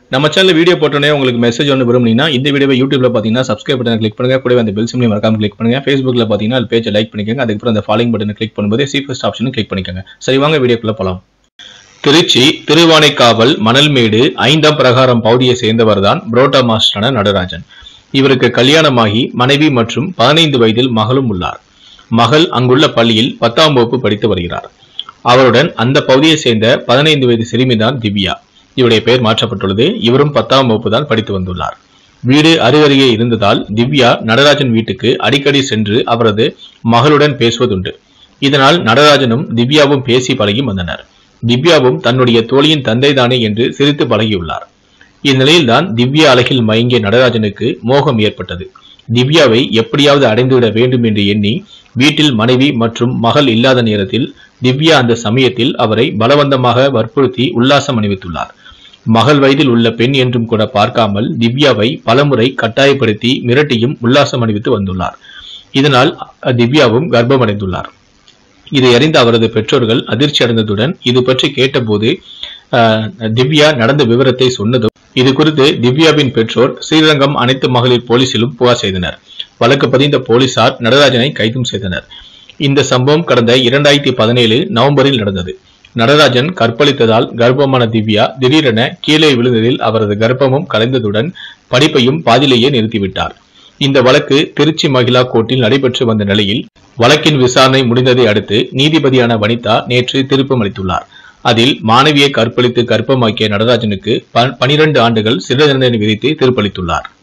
நம்ம channel video போட்டோன்னே உங்களுக்கு மெசேஜ் ஒன்று விரும்புனீங்கன்னா இந்த வீடியோவை யூடியூப்ல பார்த்தீங்கன்னா சப்ஸ்கிரைப் பட்டனை கிளிக் பண்ணுங்க கூடவே அந்த பெல் சிம்லையும் மறக்காம கிளிக் பண்ணுங்க ஃபேஸ்புக்ல பார்த்தீங்கன்னா அது பேஜை லைக் பண்ணிக்கோங்க அதுக்கப்புறம் அந்த ஃபாலோயிங் பட்டனை கிளிக் பண்ணும்போது சி ஃபர்ஸ்ட் ஆப்ஷனும் கிளிக் பண்ணிக்கோங்க சரி வாங்க வீடியோக்குள்ள போலாம் திருச்சி திருவானைக்காவல் மணல்மேடு ஐந்தாம் பிரகாரம் பகுதியை சேர்ந்தவர் தான் புரோட்டா மாஸ்டரான நடராஜன் இவருக்கு கல்யாணமாகி மனைவி மற்றும் பதினைந்து வயதில் மகளும் உள்ளார் மகள் அங்குள்ள பள்ளியில் பத்தாம் வகுப்பு படித்து வருகிறார் அவருடன் அந்த பகுதியை சேர்ந்த பதினைந்து வயது சிறுமிதான் திவ்யா இவருடைய பெயர் மாற்றப்பட்டுள்ளது இவரும் பத்தாம் வகுப்பு தான் படித்து வந்துள்ளார் வீடு அருகருகே இருந்ததால் திவ்யா நடராஜன் வீட்டுக்கு அடிக்கடி சென்று அவரது மகளுடன் பேசுவதுண்டு இதனால் நடராஜனும் திவ்யாவும் பேசி பழகி வந்தனர் திவ்யாவும் தன்னுடைய தோழியின் தந்தைதானே என்று சிரித்து பழகியுள்ளார் இந்நிலையில்தான் திவ்யா அழகில் மயங்கிய நடராஜனுக்கு மோகம் ஏற்பட்டது திவ்யாவை எப்படியாவது அடைந்துவிட வேண்டும் என்று எண்ணி வீட்டில் மனைவி மற்றும் மகள் இல்லாத நேரத்தில் திவ்யா அந்த சமயத்தில் அவரை பலவந்தமாக வற்புறுத்தி உல்லாசம் அணிவித்துள்ளார் மகள் வயதில் உள்ள பெண் என்றும் கூட பார்க்காமல் திவ்யாவை பலமுறை கட்டாயப்படுத்தி மிரட்டியும் உல்லாசம் அணிவித்து வந்துள்ளார் இதனால் அ- திவ்யாவும் கர்ப்பமடைந்துள்ளார் இதை அறிந்த அவரது பெற்றோர்கள் அதிர்ச்சி அடைந்ததுடன் இது பற்றி கேட்டபோது அஹ், திவ்யா நடந்த விவரத்தை சொன்னதும் இது குறித்து திவ்யாவின் பெற்றோர் ஸ்ரீரங்கம் அனைத்து மகளிர் போலீசிலும் புகார் செய்தனர் வழக்கு பதிந்த போலீசார் நடராஜனை கைதும் செய்தனர் இந்த சம்பவம் கடந்த இரண்டாயிரத்தி பதினேழு நவம்பரில் நடந்தது நடராஜன் கற்பழித்ததால் கர்ப்பமான திவ்யா திடீரென கீழே விழுந்ததில் அவரது கர்ப்பமும் கலைந்ததுடன் படிப்பையும் பாதியிலேயே நிறுத்திவிட்டார் இந்த வழக்கு திருச்சி மகிழா கோர்ட்டில் நடைபெற்று வந்த நிலையில் வழக்கின் விசாரணை முடிந்ததை அடுத்து நீதிபதியான வனிதா நேற்று திருப்பம் அளித்துள்ளார் அதில் மாணவியை கற்பழித்து கர்ப்பமாக்கிய நடராஜனுக்கு ப- பனிரெண்டு ஆண்டுகள் சிறை தண்டனை விதித்து தீர்ப்பளித்துள்ளார்